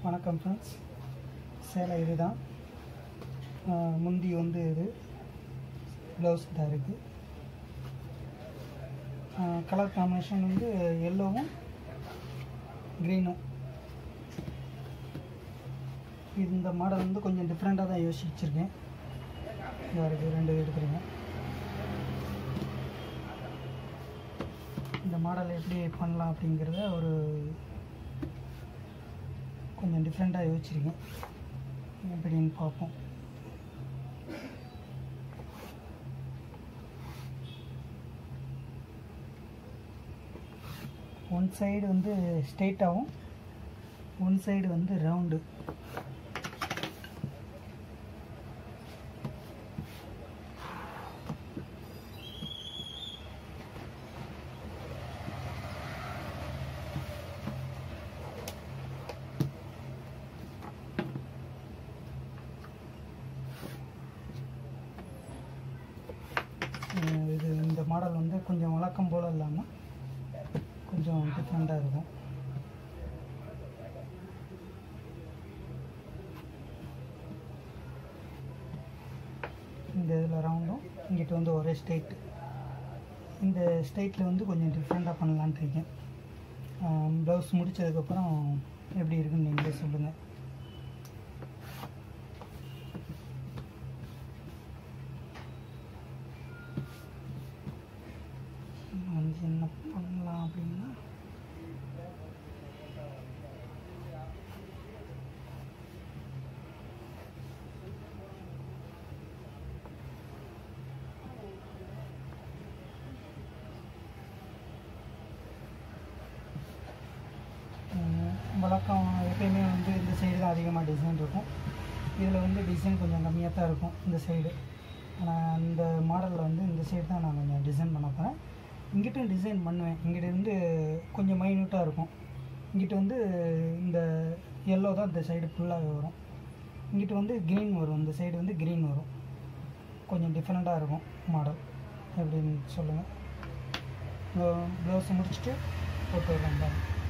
வணக்கம் ஃப்ரெண்ட்ஸ் சேலை இதுதான் ஆஹ் முந்தி வந்து இது ப்ளவுஸ் தான் இருக்குது கலர் காம்பினேஷன் வந்து எல்லோவும் க்ரீனும் இந்த மாடல் வந்து கொஞ்சம் டிஃப்ரெண்ட்டாக தான் யோசிச்சிருக்கேன் இதாக இருக்குது ரெண்டு எடுக்கிறீங்க இந்த மாடல் எப்படி பண்ணலாம் அப்படிங்கிறத ஒரு கொஞ்சம் டிஃப்ரெண்ட்டாக யோசிச்சிருக்கேன் எப்படின்னு பார்ப்போம் ஒன் சைடு வந்து ஸ்ட்ரெயிட்டாகவும் ஒன் சைடு வந்து ரவுண்டு அஹ் இது இந்த மாடல் வந்து கொஞ்சம் வழக்கம் போல் இல்லாமல் கொஞ்சம் டிஃப்ரெண்ட்டாக இருக்கும் இந்த இதில் ரவுண்டும் இங்கிட்ட வந்து ஒரே ஸ்ட்ரெயிட் இந்த ஸ்ட்ரெயிட்டில் வந்து கொஞ்சம் டிஃப்ரெண்ட்டாக பண்ணலான்ட்டு இருக்கேன் ப்ளவுஸ் முடித்ததுக்கப்புறம் எப்படி இருக்குன்னு நீங்களே சொல்லுங்கள் வந்து என்ன பண்ணலாம் அப்படின்னா உம், வழக்கம் எப்பயுமே வந்து இந்த சைடு தான் அதிகமாக டிசைன் இருக்கும் இதில் வந்து டிசைன் கொஞ்சம் கம்மியாக தான் இருக்கும் இந்த சைடு ஆனால் இந்த மாடலில் வந்து இந்த சைடு தான் நான் கொஞ்சம் டிசைன் பண்ண போகிறேன் இங்கிட்டும் டிசைன் பண்ணுவேன் இங்கிட்ட இருந்து கொஞ்சம் மைன்யூட்டாக இருக்கும் இங்கிட்ட வந்து இந்த எல்லோ தான் இந்த சைடு ஃபுல்லாகவே வரும் இங்கிட்ட வந்து க்ரீன் வரும் இந்த சைடு வந்து க்ரீன் வரும் கொஞ்சம் டிஃப்ரெண்ட்டாக இருக்கும் மாடல் எப்படின்னு சொல்லுங்கள் ப்ளவுஸ் முடிச்சுட்டு போட்டு வரலாம் பாருங்க